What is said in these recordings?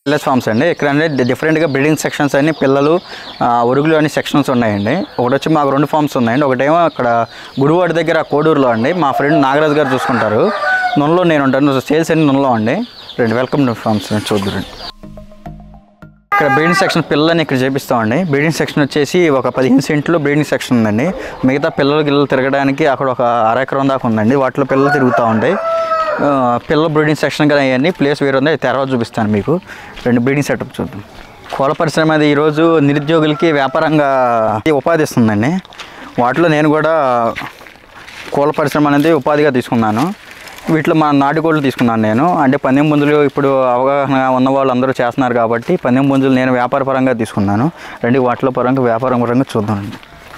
pillars forms అండి ఇక్కడ అంటే డిఫరెంట్గా బ్రీడింగ్ సెక్షన్స్ అన్ని పిల్లలు ఆ, ఉరుగులు అన్ని సెక్షన్స్ ఉన్నాయండి ఒకటి వచ్చి మాకు రెండు ఫార్మ్స్ ఉన్నాయండి ఒకటేమో అక్కడ గుడివాడ దగ్గర కోడూరులో అండి మా ఫ్రెండ్ నాగరాజు గారు చూసుకుంటారు నున్నలో నేను ఉంటాను సేల్స్ అన్ని నున్నలో అండి రెండు వెల్కమ్ ఫార్మ్స్ చూద్దరు ఇక్కడ బ్రీడింగ్ సెక్షన్ పిల్లలని ఇక్కడ చేపిస్తామండి బ్రీడింగ్ సెక్షన్ వచ్చేసి ఒక పదిహేను సెంట్లు బ్రీడింగ్ సెక్షన్ ఉందండి మిగతా పిల్లలు గిల్లలు తిరగడానికి అక్కడ ఒక అర ఎకరం దాకా ఉందండి వాటిలో పిల్లలు తిరుగుతూ ఉంటాయి ఆ, పిల్లల బ్రీడింగ్ సెక్షన్ కదా అవన్నీ ప్లేస్ వేరే ఉంది అది తర్వాత చూపిస్తాను మీకు రెండు బ్రీడింగ్ సెటప్ చూద్దాం కోళ్ళ పరిశ్రమ అది ఈరోజు నిరుద్యోగులకి వ్యాపారంగా ఉపాధి ఇస్తుందండి వాటిలో నేను కూడా కోళ్ళ పరిశ్రమ అనేది ఉపాధిగా తీసుకున్నాను వీటిలో మన నాటుకోళ్ళు తీసుకున్నాను నేను అంటే పందెం పుంజులు ఇప్పుడు అవగాహన ఉన్న వాళ్ళు అందరూ చేస్తున్నారు కాబట్టి పందెం పుంజులు నేను వ్యాపార పరంగా తీసుకున్నాను రండి వాటిలో పరంగా వ్యాపారం పరంగా చూద్దామండి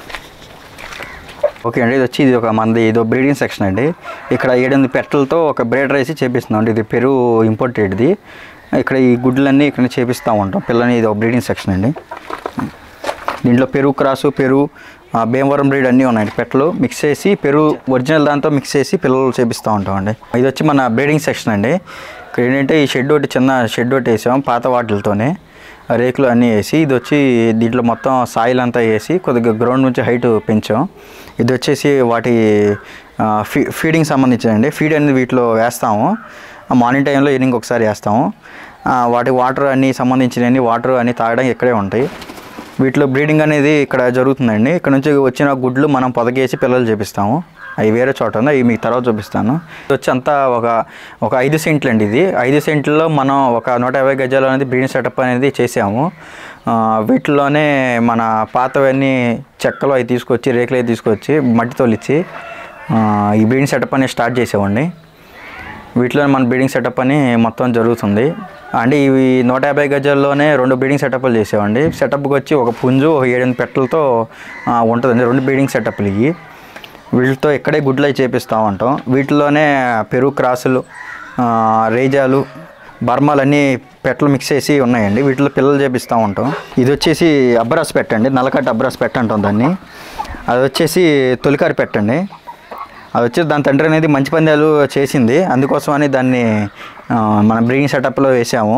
ఓకే అండి ఇది వచ్చి ఇది ఒక మంది ఇది బ్రీడింగ్ సెక్షన్ అండి ఇక్కడ ఏడెనిమిది పెట్టలతో ఒక బ్రేడర్ వేసి చేపిస్తున్నాం అండి ఇది పెరుగు ఇంపోర్టెడ్ది ఇక్కడ ఈ గుడ్లన్నీ ఇక్కడ చేపిస్తూ ఉంటాం పిల్లని ఇది ఒక బ్రీడింగ్ సెక్షన్ అండి దీంట్లో పెరుగు క్రాసు పెరుగు ఆ, భీమవరం బ్రీడ్ అన్నీ ఉన్నాయండి పెట్టలు మిక్స్ చేసి పెరుగు ఒరిజినల్ దాంతో మిక్స్ చేసి పిల్లలు చేపిస్తూ ఉంటామండి ఇది వచ్చి మన బ్రీడింగ్ సెక్షన్ అండి ఇక్కడ ఏంటంటే ఈ షెడ్ ఒకటి చిన్న షెడ్ ఒకటి వేసాం పాత వాటిలతోనే ఆ రేకులు అన్నీ వేసి ఇది వచ్చి దీంట్లో మొత్తం సాయిల్ అంతా వేసి కొద్దిగా గ్రౌండ్ నుంచి హైట్ పెంచాం ఇది వచ్చేసి వాటి ఆ, ఫీ ఫీడింగ్ సంబంధించిందండి ఫీడ్ అనేది వీటిలో వేస్తాము ఆ మార్నింగ్ టైంలో ఈవినింగ్ ఒకసారి వేస్తాము ఆ, వాటి వాటర్ అన్నీ సంబంధించినవి వాటర్ అన్నీ తాగడానికి ఇక్కడే ఉంటాయి వీటిలో బ్రీడింగ్ అనేది ఇక్కడ జరుగుతుందండి ఇక్కడ నుంచి వచ్చిన గుడ్లు మనం పొదగేసి పిల్లలు చేపిస్తాము అవి వేరే చోట ఉంది అవి మీకు తర్వాత చూపిస్తాను ఇది వచ్చి అంతా ఒక ఒక ఐదు సెంట్లు అండి ఇది ఐదు సెంట్లలో మనం ఒక నూట యాభై గజాలు అనేది బ్రీడింగ్ సెటప్ అనేది చేసాము ఆ, వీటిలోనే మన పాతవన్నీ చెక్కలు అవి తీసుకొచ్చి రేకులు అవి తీసుకొచ్చి మట్టి తోలిచ్చి ఆ, ఈ బ్రీడింగ్ సెటప్ అనేది స్టార్ట్ చేసామండి వీటిలో మన బ్రీడింగ్ సెటప్ అని మొత్తం జరుగుతుంది అంటే ఇవి నూట యాభై గజాల్లోనే రెండు బ్రీడింగ్ సెటప్లు చేసామండి సెటప్కి వచ్చి ఒక పుంజు ఒక ఏడెనిమిది పెట్టలతో ఆ, ఉంటుందండి రెండు బ్రీడింగ్ సెటప్లు ఇవి వీటితో ఇక్కడే గుడ్లు అవి చేపిస్తూ ఉంటాం వీటిలోనే పెరుగు క్రాసులు ఆ, రేజాలు బర్మాలు అన్నీ పెట్టలు మిక్స్ చేసి ఉన్నాయండి వీటిలో పిల్లలు చేపిస్తూ ఉంటాం ఇది వచ్చేసి అబ్రాస్ పెట్టండి నల్లకట్ట అబ్రాస్ పెట్ట అంటాం దాన్ని అది వచ్చేసి తొలికారి పెట్టండి అది వచ్చి దాని తండ్రి అనేది మంచి పందాలు చేసింది అందుకోసం అని దాన్ని ఆ, మన బ్రీడింగ్ సెటప్లో వేసాము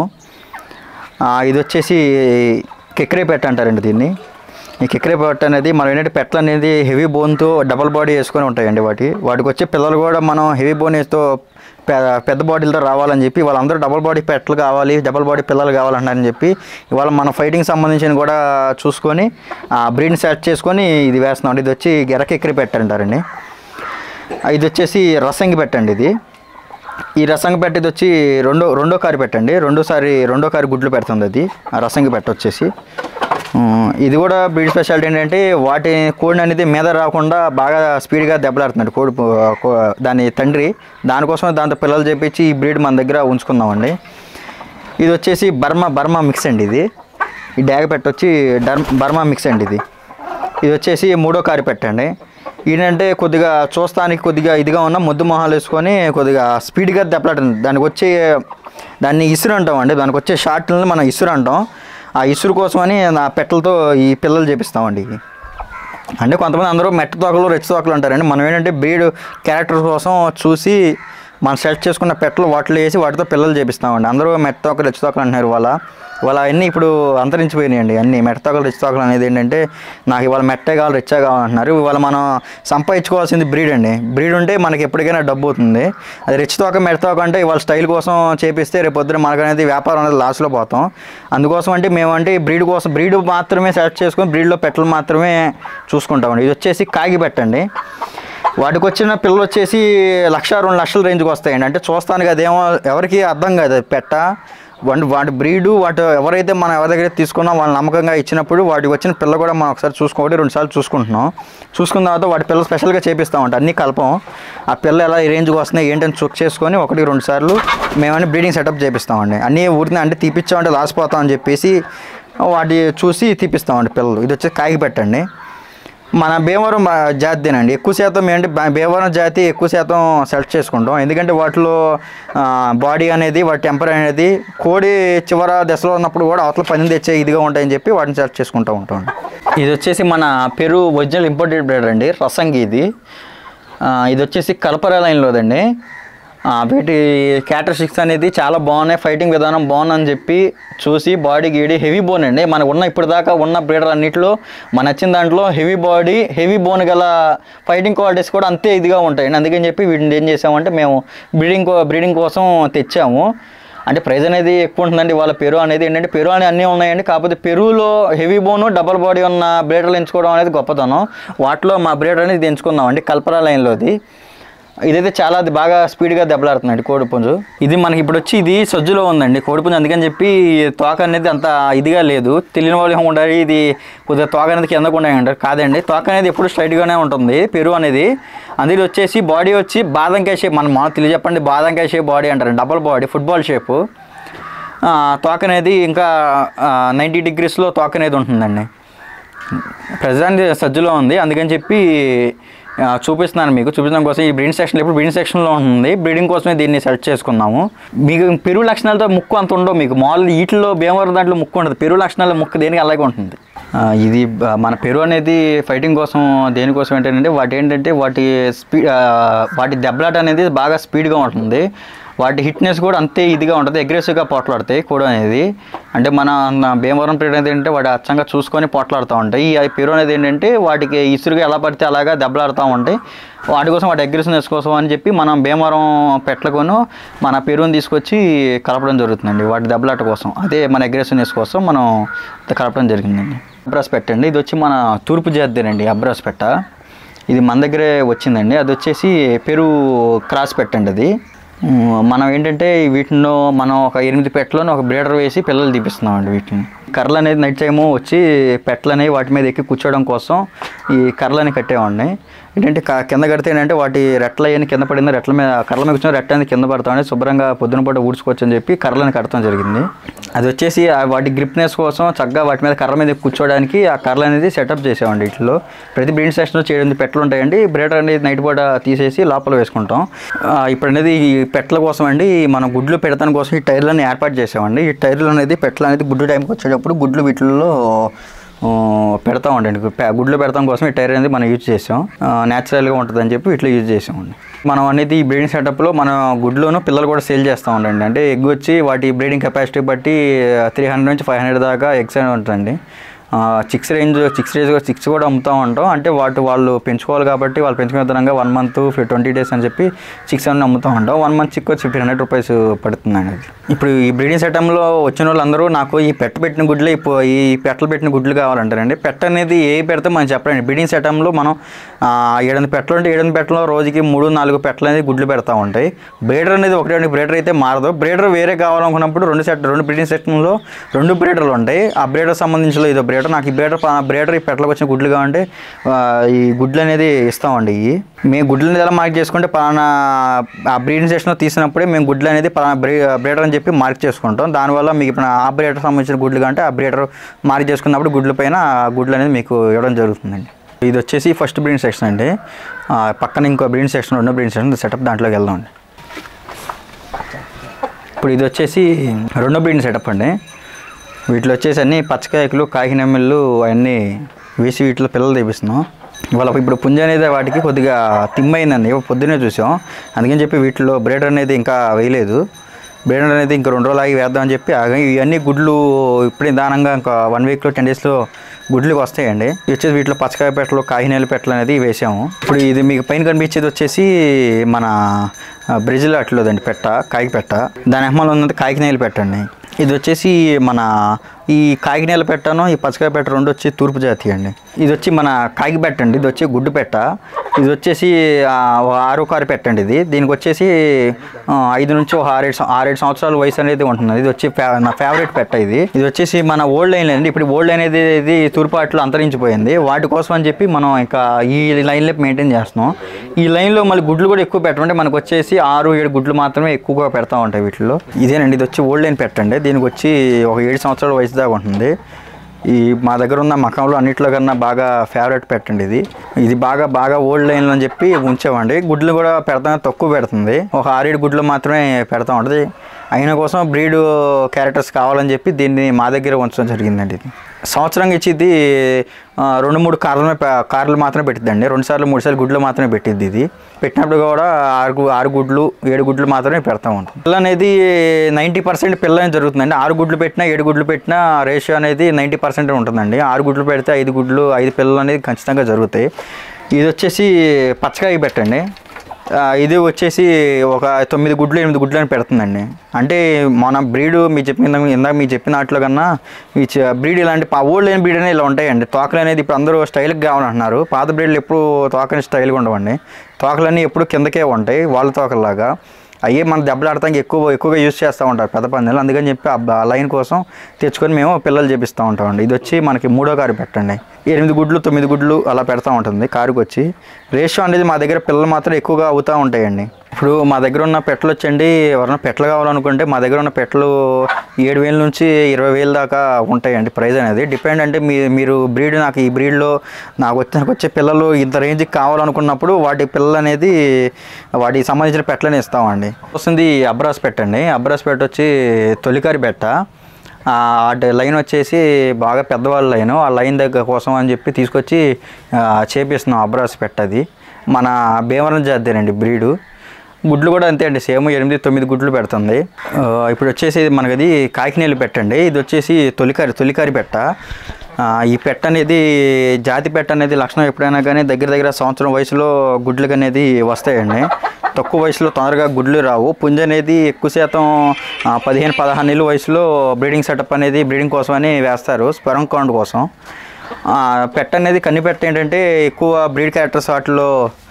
ఆ, ఇది వచ్చేసి కిక్రే పెట్ట అంటారండి దీన్ని ఈ కిక్రే పెట్ట అనేది మనం ఏంటంటే పెట్టలు అనేది హెవీ బోన్తో డబల్ బాడీ వేసుకొని ఉంటాయండి వాటి వాటికి వచ్చే పిల్లలు కూడా మనం హెవీ బోన్ వేస్తూ పె- పెద్ద బాడీలతో రావాలని చెప్పి వాళ్ళందరూ డబల్ బాడీ పెట్టలు కావాలి డబల్ బాడీ పిల్లలు కావాలంటారని చెప్పి ఇవాళ మన ఫైటింగ్ సంబంధించిన కూడా చూసుకొని బ్రీడ్ని సెట్ చేసుకొని ఇది వేస్తున్నాం ఇది వచ్చి గెరకెక్కిరి పెట్టంటారండి ఇది వచ్చేసి రసంగి పెట్టండి ఇది ఈ రసంగి పెట్ట ఇది వచ్చి రెండో రెండో కారు పెట్టండి రెండోసారి రెండో కారు గుడ్లు పెడుతుంది అది ఆ రసంగి పెట్ట వచ్చేసి ఉమ్, ఇది కూడా బ్రీడ్ స్పెషాలిటీ ఏంటంటే వాటి కోడిని అనేది మీద రాకుండా బాగా స్పీడ్గా దెబ్బలాడుతున్నాడు కోడి పు- కో- దాని తండ్రి దానికోసం దాంతో పిల్లలు చేపించి ఈ బ్రీడ్ మన దగ్గర ఉంచుకుందామండి ఇది వచ్చేసి బర్మా బర్మా మిక్స్ అండి ఇది ఈ డ్యాగ పెట్ట వచ్చి డర్ బర్మా మిక్స్ అండి ఇది ఇది వచ్చేసి మూడో కారు పెట్టండి ఏంటంటే కొద్దిగా చూస్తానికి కొద్దిగా ఇదిగా ఉన్న ముద్దు మొహాలు వేసుకొని కొద్దిగా స్పీడ్గా దెబ్బలాడుతుంది దానికి వచ్చే దాన్ని ఇసురు అంటాం అండి దానికి వచ్చే షార్ట్లని మనం ఇసురు అంటాం ఆ ఇసురు కోసమని ఆ పెట్టలతో ఈ పిల్లలు చేపిస్తామండి ఇవి అంటే కొంతమంది అందరూ మెట్ట తోకలు రెచ్చి తోకలు అంటారండి మనం ఏంటంటే బ్రీడ్ క్యారెక్టర్ కోసం చూసి మనం సెలెక్ట్ చేసుకున్న పెట్టలు వాటిలో వేసి వాటితో పిల్లలు చేపిస్తామండి అందరూ మెట్ట తోకలు రెచ్చి తోకలు అంటున్నారు వాళ్ళ వాళ్ళ అన్నీ ఇప్పుడు అంతరించిపోయినాయండి అన్ని మెట్ట తోకలు రెచ్చి తోకలు అనేది ఏంటంటే నాకు ఇవాళ మెట్టే కావాలి రెచ్చా కావాలంటున్నారు ఇవాళ మనం సంపాదించుకోవాల్సింది బ్రీడ్ అండి బ్రీడ్ ఉంటే మనకి ఎప్పటికైనా డబ్బు అవుతుంది అది రెచ్చి తోక మెట్ట తోక అంటే ఇవాళ స్టైల్ కోసం చేపిస్తే రేపు పొద్దున మనకనేది వ్యాపారం అనేది లాస్లో పోతాం అందుకోసం అంటే మేము అంటే బ్రీడ్ కోసం బ్రీడ్ మాత్రమే సెలెక్ట్ చేసుకొని బ్రీడ్లో పెట్టలు మాత్రమే చూసుకుంటామండి ఇది వచ్చేసి కాగి పెట్టండి వాటికి వచ్చిన పిల్లలు వచ్చేసి లక్ష రెండు లక్షల రేంజ్కి వస్తాయండి అంటే చూస్తానికి అదేమో ఎవరికి అర్థం కాదు అది పెట్ట వాటి వాటి బ్రీడు వాటి ఎవరైతే మనం ఎవరి దగ్గర తీసుకున్నాం వాళ్ళు నమ్మకంగా ఇచ్చినప్పుడు వాటికి వచ్చిన పిల్ల కూడా మనం ఒకసారి చూసుకోవాలి రెండు సార్లు చూసుకుంటున్నాం చూసుకున్న తర్వాత వాటి పిల్లలు స్పెషల్గా చేపిస్తామంట అన్ని కలపం ఆ పిల్ల ఎలా ఈ రేంజ్కి వస్తున్నాయి ఏంటని చెక్ చేసుకొని ఒకటి రెండు సార్లు మేమని బ్రీడింగ్ సెటప్ చేపిస్తామండి అన్నీ ఊరిని అంటే తీపిచ్చామంటే లాసిపోతాం అని చెప్పేసి వాటి చూసి తీపిస్తామండి పిల్లలు ఇది వచ్చి కాగి పెట్టండి మన భీమవరం ఆ, జాతిదేనండి ఎక్కువ శాతం ఏంటి బ- భీమవరం జాతి ఎక్కువ శాతం సెలెక్ట్ చేసుకుంటాం ఎందుకంటే వాటిలో బాడీ అనేది వాటి టెంపర్ అనేది కోడి చివర దశలో ఉన్నప్పుడు కూడా అవతల పని తెచ్చే ఇదిగా ఉంటాయని చెప్పి వాటిని సెలెక్ట్ చేసుకుంటూ ఉంటాం ఇది వచ్చేసి మన పెరు ఒరిజినల్ ఇంపోర్టెడ్ బ్రీడ్ అండి రసంగి ఇది ఆ, ఇది వచ్చేసి కల్పరా లైన్లోదండి ఆ, వీటి క్యారెక్టరిస్టిక్స్ అనేది చాలా బాగున్నాయి ఫైటింగ్ విధానం బాగుందని చెప్పి చూసి బాడీ గీడి హెవీ బోన్ అండి మనకు ఉన్న ఇప్పుడు దాకా ఉన్న బ్రీడర్ అన్నింటిలో మన నచ్చిన దాంట్లో హెవీ బాడీ హెవీ బోన్ గల ఫైటింగ్ క్వాలిటీస్ కూడా అంతే ఇదిగా ఉంటాయండి అందుకని చెప్పి వీటిని ఏం చేసామంటే మేము బ్రీడింగ్ బ్రీడింగ్ కోసం తెచ్చాము అంటే ప్రైజ్ అనేది ఎక్కువ ఉంటుందండి వాళ్ళ పెరు అనేది ఏంటంటే పెరు అని అన్నీ ఉన్నాయండి కాకపోతే పెరులో హెవీ బోను డబల్ బాడీ ఉన్న బ్రీడర్లు ఎంచుకోవడం అనేది గొప్పతనం వాటిలో మా బ్రీడర్ అనేది ఎంచుకుందామండి కల్పరా లైన్లోది ఇదైతే చాలా అది బాగా స్పీడ్గా దెబ్బలాడుతుందండి కోడిపుంజు ఇది మనకి ఇప్పుడు వచ్చి ఇది సజ్జులో ఉందండి కోడిపుంజు అందుకని చెప్పి తోక అనేది అంత ఇదిగా లేదు తెలియని వాళ్ళు ఏమి ఉండాలి ఇది కొద్దిగా తోక అనేది కిందకు ఉండాలి అంటారు కాదండి తోక అనేది ఎప్పుడు స్ట్రైట్గానే ఉంటుంది పెరుగు అనేది అందులో వచ్చేసి బాడీ వచ్చి బాదంకాయ షేప్ మన మా తెలియ చెప్పండి బాదంకాయ షేప్ బాడీ అంటారు డబల్ బాడీ ఫుట్బాల్ షేపు ఆ, తోక అనేది ఇంకా నైంటీ డిగ్రీస్లో తోక అనేది ఉంటుందండి ప్రజెంట్ సజ్జులో ఉంది అందుకని చెప్పి ఆ, చూపిస్తున్నాను మీకు చూపించడం కోసం ఈ బ్రీడింగ్ సెక్షన్ ఇప్పుడు బ్రీడింగ్ సెక్షన్లో ఉంటుంది బ్రీడింగ్ కోసమే దీన్ని సెర్చ్ చేసుకున్నాము మీకు పెరుగు లక్షణాలతో ముక్కు అంత ఉండవు మీకు మామూలు వీటిలో భీమవరం దాంట్లో ముక్కు ఉండదు పెరుగు లక్షణాల ముక్కు దేనికి అలాగే ఉంటుంది ఆ, ఇది బ- మన పెరుగు అనేది ఫైటింగ్ కోసం దేనికోసం ఏంటంటే వాటి ఏంటంటే వాటి స్పీ ఆ, వాటి దెబ్బలాట అనేది బాగా స్పీడ్గా ఉంటుంది వాటి హిట్నెస్ కూడా అంతే ఇదిగా ఉంటుంది అగ్రెసివ్గా పోట్లాడతాయి కూడా అనేది అంటే మన మన భీమవరం పీరియడ్ అనేది ఏంటంటే వాటి అచ్చంగా చూసుకొని పోట్లాడుతూ ఉంటాయి ఈ పెరు అనేది ఏంటంటే వాటికి ఇసురుగా ఎలా పడితే అలాగా దెబ్బలాడుతూ ఉంటాయి వాటి కోసం వాటి అగ్రెసివ్నెస్ కోసం అని చెప్పి మనం భీమవరం పెట్టలకును మన పెరువుని తీసుకొచ్చి కలపడం జరుగుతుందండి వాటి దెబ్బలాట కోసం అదే మన అగ్రెసివ్నెస్ కోసం మనం కలపడం జరిగిందండి అబ్రాస్ పెట్టండి ఇది వచ్చి మన తూర్పు జాతీయండి అబ్రాస్ పెట్ట ఇది మన దగ్గరే వచ్చిందండి అది వచ్చేసి పెరు క్రాస్ పెట్టండి అది ఉమ్, మనం ఏంటంటే వీటిలో మనం ఒక ఎనిమిది పెట్టలను ఒక బ్రీడర్ వేసి పిల్లలు తీపిస్తున్నామండి వీటిని కర్రలు అనేది నైట్ టైము వచ్చి పెట్టలు అనేవి వాటి మీద ఎక్కి కూర్చోవడం కోసం ఈ కర్రలని కట్టేవాడిని ఏంటంటే క- కింద కడితే ఏంటంటే వాటి రెట్టలు అయ్యని కింద పడింది రెట్ల మీద కర్రల మీద కూర్చొని రెట్ట అనేది కింద పడతామని శుభ్రంగా పొద్దున పూట ఊడ్చుకోవచ్చు అని చెప్పి కర్రలని కట్టడం జరిగింది అది వచ్చేసి ఆ వాటి గ్రిప్నెస్ కోసం చక్కగా వాటి మీద కర్ర మీద కూర్చోవడానికి ఆ కర్రలు అనేది సెటప్ చేసామండి వీటిలో ప్రతి బ్రీడింగ్ సెక్షన్లో చేయడం పెట్టలు ఉంటాయండి బ్రీడర్ అనేది నైట్ పూట తీసేసి లోపల వేసుకుంటాం ఆ, ఇప్పుడు అనేది ఈ పెట్టల కోసం అండి మనం గుడ్లు పెడతాని కోసం ఈ టైర్లను ఏర్పాటు చేసామండి ఈ టైర్లు అనేది పెట్టలు అనేది గుడ్డు టైంకి వచ్చేటప్పుడు గుడ్లు వీటిల్లో ఆ, పెడతా ఉండండి పె- గుడ్లు పెడతాం కోసం ఈ టైర్ అనేది మనం యూజ్ చేసాం న్యాచురల్గా ఉంటుందని చెప్పి ఇట్లా యూజ్ చేసామండి మనం అనేది ఈ బ్రీడింగ్ సెటప్లో మనం గుడ్లోను పిల్లలు కూడా సేల్ చేస్తూ ఉండండి అంటే ఎగ్ వచ్చి వాటి బ్రీడింగ్ కెపాసిటీ బట్టి త్రీ హండ్రెడ్ నుంచి ఫైవ్ హండ్రెడ్ దాకా ఎగ్స్ అనేవి ఉంటుందండి chicks range chicks range chicks కూడా అమ్ముతూ ఉంటాం అంటే వాటి వాళ్ళు పెంచుకోవాలి కాబట్టి వాళ్ళు పెంచుకునే విధంగా వన్ మంత్ ట్వంటీ డేస్ అని చెప్పి చిక్స్ అన్ని అమ్ముతూ ఉంటాం వన్ మంత్ చిక్ వచ్చి ఫిఫ్టీన్ హండ్రెడ్ రూపీస్ పడుతుందండి అది ఇప్పుడు ఈ బ్రీడింగ్ సెటంలో వచ్చిన వాళ్ళందరూ నాకు ఈ పెట్ట పెట్టిన గుడ్లు ఇప్పుడు ఈ పెట్టలు పెట్టిన గుడ్లు కావాలంటారండి పెట్ట అనేది ఏ పెడితే మనం చెప్పండి బ్రీడింగ్ సెటంలో మనం ఆ, ఏడెనిమిది పెట్టలు ఉంటే ఏడెనిమిది పెట్టలు రోజుకి మూడు నాలుగు పెట్టలు అనేది గుడ్లు పెడతా ఉంటాయి బ్రీడర్ అనేది ఒకటి రెండు బ్రీడర్ అయితే మారదు బ్రీడర్ వేరే కావాలనుకున్నప్పుడు రెండు సెట్ రెండు బ్రీడింగ్ సెక్షన్లో రెండు బ్రీడర్లు ఉంటాయి ఆ బ్రీడర్ సంబంధించిన ఇదో బ్రీడర్ నాకు ఈ బ్రీడర్ బ్రీడర్ ఈ పెట్టలకు వచ్చిన గుడ్లు కావాలంటే ఆ, ఈ గుడ్లు అనేది ఇస్తామండి ఇవి మేము గుడ్లని ఎలా మార్క్ చేసుకుంటే పలానా ఆ బ్రీడింగ్ సెక్షన్లో తీసినప్పుడే మేము గుడ్లు అనేది పలానా బ్రీ బ్రీడర్ అని చెప్పి మార్క్ చేసుకుంటాం దానివల్ల మీకు ఇప్పుడు ఆ బ్రీడర్ సంబంధించిన గుడ్లు కంటే ఆ బ్రీడర్ మార్క్ చేసుకున్నప్పుడు గుడ్ల పైన ఆ గుడ్లు అనేది మీకు ఇవ్వడం జరుగుతుందండి ఇది వచ్చేసి ఫస్ట్ బ్రీడింగ్ సెక్షన్ అండి ఆ, పక్కన ఇంకో బ్రీడింగ్ సెక్షన్ రెండో బ్రీడింగ్ సెక్షన్ సెటప్ దాంట్లోకి వెళ్దాం అండి ఇప్పుడు ఇది వచ్చేసి రెండో బ్రీడింగ్ సెటప్ అండి వీటిలో వచ్చేసి అన్ని పచ్చకాయకులు కాకినెమ్మలు అవన్నీ వేసి వీటిలో పిల్లలు తెప్పిస్తున్నాం ఇవాళ ఇప్పుడు పుంజ అనేది వాటికి కొద్దిగా తిమ్మైందండి ఇవాళ పొద్దునే చూసాం అందుకని చెప్పి వీటిలో బ్రేడర్ అనేది ఇంకా వేయలేదు బ్రేడర్ అనేది ఇంకా రెండు రోజులు ఆగి వేద్దామని చెప్పి ఆగా ఇవన్నీ గుడ్లు ఇప్పుడే దానంగా ఇంకా వన్ వీక్లో టెన్ డేస్లో గుడ్లకు వస్తాయండి ఇవి వచ్చేసి వీటిలో పచ్చకాయ పెట్టలు కాకినేల పెట్టలు అనేది వేసాము ఇప్పుడు ఇది మీకు పైన కనిపించేది వచ్చేసి మన ఆ, బ్రెజిల్ అట్లోదండి పెట్ట కాకి పెట్ట దాని అహ్మలో ఉన్నది కాకినేలు పెట్టండి ఇది వచ్చేసి మన ఈ కాకినేల పెట్టను ఈ పచ్చకాయ పెట్ట రెండు వచ్చి తూర్పు జాతి అండి ఇది వచ్చి మన కాకి పెట్ట అండి ఇది వచ్చి గుడ్డు పెట్ట ఇది వచ్చేసి ఆ, ఓ ఆరు కారు పెట్టండి ఇది దీనికి వచ్చేసి ఆ, ఐదు నుంచి ఒక ఆరేడు సం- ఆరేడు సంవత్సరాల వయసు అనేది ఉంటుంది ఇది వచ్చి ఫే- నా ఫేవరెట్ పెట్ట ఇది ఇది వచ్చేసి మన ఓల్డ్ లైన్ అండి ఇప్పుడు ఓల్డ్ లైన్ అనేది ఇది తూర్పాట్లో అంతరించిపోయింది వాటి కోసం అని చెప్పి మనం ఇంకా ఈ లైన్లో మెయింటైన్ చేస్తున్నాం ఈ లైన్లో మళ్ళీ గుడ్లు కూడా ఎక్కువ పెట్టమంటే మనకు వచ్చేసి ఆరు ఏడు గుడ్లు మాత్రమే ఎక్కువగా పెడతా ఉంటాయి వీటిలో ఇదేనండి ఇది వచ్చి ఓల్డ్ లైన్ పెట్టండి దీనికి వచ్చి ఒక ఏడు సంవత్సరాల వయసు దాకా ఉంటుంది ఈ మా దగ్గర ఉన్న మకంలో అన్నిట్లో కన్నా బాగా ఫేవరెట్ పెట్టండి ఇది ఇది బాగా బాగా ఓల్డ్ లైన్లో అని చెప్పి ఉంచామండి గుడ్లు కూడా పెడతా తక్కువ పెడుతుంది ఒక ఆరేడు గుడ్లు మాత్రమే పెడతా ఉంటుంది అయిన కోసం బ్రీడ్ క్యారెక్టర్స్ కావాలని చెప్పి దీన్ని మా దగ్గర ఉంచడం జరిగిందండి ఇది సంవత్సరంగా ఇచ్చేది ఆ, రెండు మూడు కార్ల మీద పె- కార్లు మాత్రమే పెట్టిద్దండి రెండు సార్లు మూడు సార్లు గుడ్లు మాత్రమే పెట్టిద్ది ఇది పెట్టినప్పుడు కూడా ఆరు గు- ఆరు గుడ్లు ఏడు గుడ్లు మాత్రమే పెడతా ఉంటాం పిల్ల అనేది నైంటీ పర్సెంట్ పిల్ల అనేది జరుగుతుందండి ఆరు గుడ్లు పెట్టినా ఏడు గుడ్లు పెట్టినా రేషియో అనేది నైంటీ పర్సెంట్ ఉంటుందండి ఆరు గుడ్లు పెడితే ఐదు గుడ్లు ఐదు పిల్లలు అనేది ఖచ్చితంగా జరుగుతాయి ఇది వచ్చేసి పచ్చకాయ పెట్టండి ఆ, ఇది వచ్చేసి ఒక తొమ్మిది గుడ్లు ఎనిమిది గుడ్లు అని పెడుతుందండి అంటే మన బ్రీడ్ మీ చెప్పిన ఇందాక మీరు చెప్పిన వాటిలో కన్నా ఈ బ్రీడ్ ఇలాంటి ఓల్డ్ లేని బ్రీడ్ అనేది ఇలా ఉంటాయండి తోకలు అనేది ఇప్పుడు అందరూ స్టైల్గా కావాలంటున్నారు పాత బ్రీడ్లు ఎప్పుడు తోకని స్టైల్గా ఉండవండి తోకలన్నీ ఎప్పుడు కిందకే ఉంటాయి వాళ్ళ తోకలాగా అయ్యే మన దెబ్బలాడటానికి ఎక్కువ ఎక్కువగా యూజ్ చేస్తూ ఉంటారు పెద్ద పందాలు అందుకని చెప్పి ఆ లైన్ కోసం తెచ్చుకొని మేము పిల్లలు చేపిస్తూ ఉంటామండి ఇది వచ్చి మనకి మూడో కారు పెట్టండి ఎనిమిది గుడ్లు తొమ్మిది గుడ్లు అలా పెడతా ఉంటుంది కారుకి వచ్చి రేషియో అనేది మా దగ్గర పిల్లలు మాత్రం ఎక్కువగా అవుతూ ఉంటాయండి ఇప్పుడు మా దగ్గర ఉన్న పెట్టలు వచ్చండి ఎవరైనా పెట్టలు కావాలనుకుంటే మా దగ్గర ఉన్న పెట్టలు ఏడు వేల నుంచి ఇరవై వేల దాకా ఉంటాయండి ప్రైస్ అనేది డిపెండ్ అంటే మీ మీరు బ్రీడ్ నాకు ఈ బ్రీడ్లో నాకు వచ్చే నాకు వచ్చే పిల్లలు ఇంత రేంజ్కి కావాలనుకున్నప్పుడు వాటి పిల్లలు అనేది వాటికి సంబంధించిన పెట్టలని ఇస్తామండి వస్తుంది అబ్రాస్ పెట్టండి అబ్రాస్ పెట్ట వచ్చి తొలికారి పెట్ట ఆ అటు లైన్ వచ్చేసి బాగా పెద్దవాళ్ళ లైన్ ఆ లైన్ దగ్గర కోసం అని చెప్పి తీసుకొచ్చి ఆ, చేపిస్తున్నాం అబ్రాస్ పెట్టది మన భీమవరం జాతీయండి బ్రీడు గుడ్లు కూడా అంతే అండి సేమ్ ఎనిమిది తొమ్మిది గుడ్లు పెడుతుంది ఆ, ఇప్పుడు వచ్చేసి మనకి అది కాకినేలు పెట్టండి ఇది వచ్చేసి తొలికారి తొలికారి పెట్ట ఆ, ఈ పెట్ట అనేది జాతి పెట్ట అనేది లక్షణం ఎప్పుడైనా కానీ దగ్గర దగ్గర సంవత్సరం వయసులో గుడ్లకు అనేది వస్తాయండి తక్కువ వయసులో తొందరగా గుడ్లు రావు పుంజ అనేది ఎక్కువ శాతం ఆ, పదిహేను పదహారు నెలల వయసులో బ్రీడింగ్ సెటప్ అనేది బ్రీడింగ్ కోసం అని వేస్తారు స్పెరం కౌంట్ కోసం ఆ, పెట్ట అనేది కన్ని పెట్ట ఏంటంటే ఎక్కువ బ్రీడ్ క్యారెక్టర్స్ వాటిలో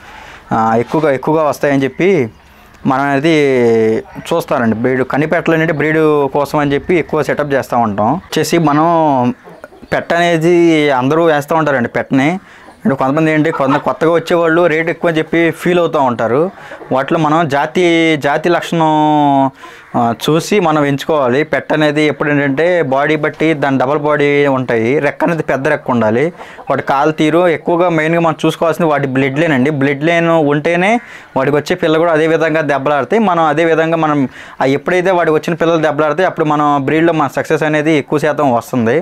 ఆ, ఎక్కువగా ఎక్కువగా వస్తాయని చెప్పి మనం అనేది చూస్తారండి బ్రీడ్ కనిపెట్టలు అనేది బ్రీడ్ కోసం అని చెప్పి ఎక్కువ సెటప్ చేస్తూ ఉంటాం వచ్చేసి మనం పెట్ట అనేది అందరూ వేస్తూ ఉంటారండి పెట్టని అంటే కొంతమంది ఏంటి కొంత కొత్తగా వచ్చేవాళ్ళు రేట్ ఎక్కువ అని చెప్పి ఫీల్ అవుతూ ఉంటారు వాటిలో మనం జాతి జాతి లక్షణం ఆ, చూసి మనం ఎంచుకోవాలి పెట్ట అనేది ఎప్పుడు ఏంటంటే బాడీ బట్టి దాని డబల్ బాడీ ఉంటాయి రెక్క అనేది పెద్ద రెక్క ఉండాలి వాటి కాలు తీరు ఎక్కువగా మెయిన్గా మనం చూసుకోవాల్సింది వాటి బ్లడ్ లైన్ అండి బ్లడ్ లైన్ ఉంటేనే వాడికి వచ్చే పిల్లలు కూడా అదే విధంగా దెబ్బలాడతాయి మనం అదే విధంగా మనం ఆ ఎప్పుడైతే వాడికి వచ్చిన పిల్లలు దెబ్బలాడితే అప్పుడు మనం బ్రీడ్లో మన సక్సెస్ అనేది ఎక్కువ శాతం వస్తుంది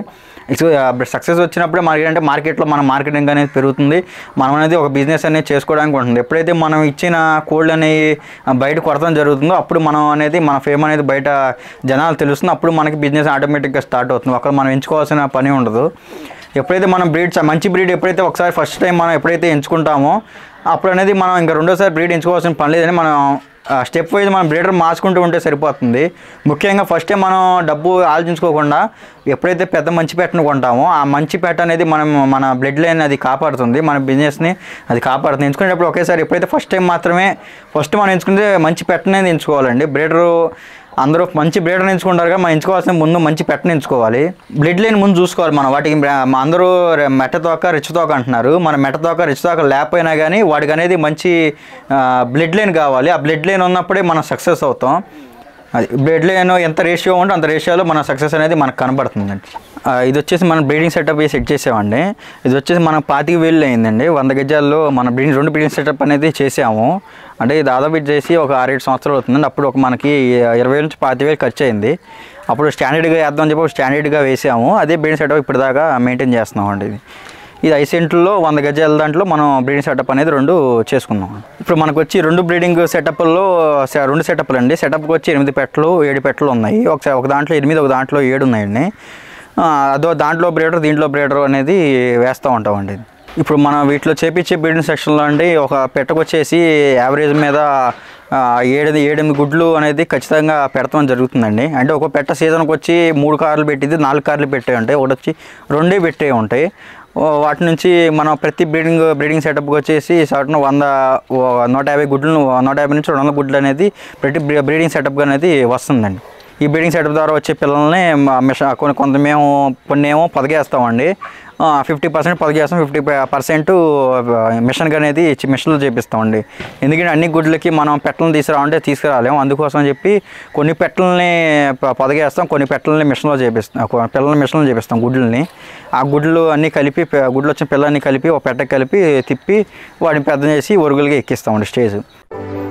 సక్సెస్ వచ్చినప్పుడే మనకి ఏంటంటే మార్కెట్లో మన మార్కెటింగ్ అనేది పెరుగుతుంది మనం అనేది ఒక బిజినెస్ అనేది చేసుకోవడానికి ఉంటుంది ఎప్పుడైతే మనం ఇచ్చిన కోల్డ్ అనేవి బయట కొడతాం జరుగుతుందో అప్పుడు మనం అనేది మన ఫేమ్ అనేది బయట జనాలు తెలుస్తుంది అప్పుడు మనకి బిజినెస్ ఆటోమేటిక్గా స్టార్ట్ అవుతుంది అక్కడ మనం ఎంచుకోవాల్సిన పని ఉండదు ఎప్పుడైతే మనం బ్రీడ్ మంచి బ్రీడ్ ఎప్పుడైతే ఒకసారి ఫస్ట్ టైం మనం ఎప్పుడైతే ఎంచుకుంటామో అప్పుడు అనేది మనం ఇంకా రెండోసారి బ్రీడ్ ఎంచుకోవాల్సిన పని లేదని మనం స్టెప్ వైజ్ మనం బ్రీడర్ మార్చుకుంటూ ఉంటే సరిపోతుంది ముఖ్యంగా ఫస్ట్ టైం మనం డబ్బు ఆలోచించుకోకుండా ఎప్పుడైతే పెద్ద మంచి పెట్టను కొంటామో ఆ మంచి పెట్ట అనేది మనం మన బ్లడ్ లైన్ అది కాపాడుతుంది మన బిజినెస్ని అది కాపాడుతుంది ఎంచుకునేటప్పుడు ఒకేసారి ఎప్పుడైతే ఫస్ట్ టైం మాత్రమే ఫస్ట్ మనం ఎంచుకుంటే మంచి పెట్టనే ఎంచుకోవాలండి బ్రీడరు అందరూ మంచి బ్రీడర్ ఎంచుకుంటారు కదా మనం ఎంచుకోవాల్సిన ముందు మంచి పెట్టని ఎంచుకోవాలి బ్లడ్ లైన్ ముందు చూసుకోవాలి మనం వాటికి బ్రా- మా అందరూ రె- మెట్ట తోక రిచ్ తోక అంటున్నారు మన మెట్ట తోక రిచ్ తోక లేకపోయినా కానీ వాడికి అనేది మంచి బ్లడ్ లైన్ కావాలి ఆ బ్లడ్ లైన్ ఉన్నప్పుడే మనం సక్సెస్ అవుతాం అది బ్లడ్ లైన్ ఎంత రేషియో ఉంటే అంత రేషియోలో మన సక్సెస్ అనేది మనకు కనబడుతుందండి ఆ, ఇది వచ్చేసి మనం బ్రీడింగ్ సెటప్ సెట్ చేసామండి ఇది వచ్చేసి మనం పాతిక వేలు అయిందండి వంద గజాల్లో మన బ్రీడింగ్ రెండు బ్రీడింగ్ సెటప్ అనేది చేసాము అంటే ఇది దాదాపు ఇది చేసి ఒక ఆరేడు సంవత్సరాలు అవుతుందండి అప్పుడు ఒక మనకి ఇరవై వేల నుంచి పాతి వేలు ఖర్చు అయింది అప్పుడు స్టాండర్డ్గా వేద్దాం చెప్పి ఒక స్టాండర్డ్గా వేసాము అదే బ్రీడింగ్ సెటప్ ఇప్పటిదాకా మెయింటైన్ చేస్తున్నాం అండి ఇది ఇది ఐదు సెంట్లో వంద గజాల దాంట్లో మనం బ్రీడింగ్ సెటప్ అనేది రెండు చేసుకున్నాం ఇప్పుడు మనకు వచ్చి రెండు బ్రీడింగ్ సెటప్లో రెండు సెటప్లు అండి సెటప్కి వచ్చి ఎనిమిది పెట్టలు ఏడు పెట్టలు ఉన్నాయి ఒకసారి ఒక దాంట్లో ఎనిమిది ఒక దాంట్లో ఏడు ఉన్నాయండి ఆ, అదో దాంట్లో బ్రీడర్ దీంట్లో బ్రీడర్ అనేది వేస్తూ ఉంటామండి ఇప్పుడు మనం వీటిలో చేపించే బ్రీడింగ్ సెక్షన్లో అండి ఒక పెట్టకు వచ్చేసి యావరేజ్ మీద ఆ, ఏడు ఏడెనిమిది గుడ్లు అనేది ఖచ్చితంగా పెడతాం జరుగుతుందండి అంటే ఒక పెట్ట సీజన్కి వచ్చి మూడు కార్లు పెట్టింది నాలుగు కార్లు పెట్టే ఉంటాయి ఒకటి వచ్చి రెండే పెట్టే ఉంటాయి ఓ, వాటి నుంచి మనం ప్రతి బ్రీడింగ్ బ్రీడింగ్ సెటప్కి వచ్చేసి సగటున వంద ఓ, నూట యాభై గుడ్లు నూట యాభై నుంచి రెండు వందల గుడ్లు అనేది ప్రతి బ్రీ- బ్రీడింగ్ సెటప్ అనేది వస్తుందండి ఈ బ్రీడింగ్ సెటప్ ద్వారా వచ్చే పిల్లల్ని మా మిషన్ కొన్ని కొంత మేము కొన్ని ఏమో పొదగేస్తామండి ఫిఫ్టీ పర్సెంట్ పొదగేస్తాం ఫిఫ్టీ పర్సెంట్ మిషన్కి అనేది చి- మిషన్లో చేపిస్తామండి ఎందుకంటే అన్ని గుడ్లకి మనం పెట్టలను తీసుకురావంటే తీసుకురాలేము అందుకోసం అని చెప్పి కొన్ని పెట్టలని ప- పొదగేస్తాం కొన్ని పెట్టలని మిషన్లో చేపిస్తాం కొ- పిల్లల్ని మిషన్లో చేపిస్తాం గుడ్లని ఆ గుడ్లు అన్నీ కలిపి పె- గుడ్లు వచ్చిన పిల్లల్ని కలిపి ఒక పెట్టకి కలిపి తిప్పి వాటిని పెద్ద చేసి ఒరుగులుగా ఎక్కిస్తామండి స్టేజ్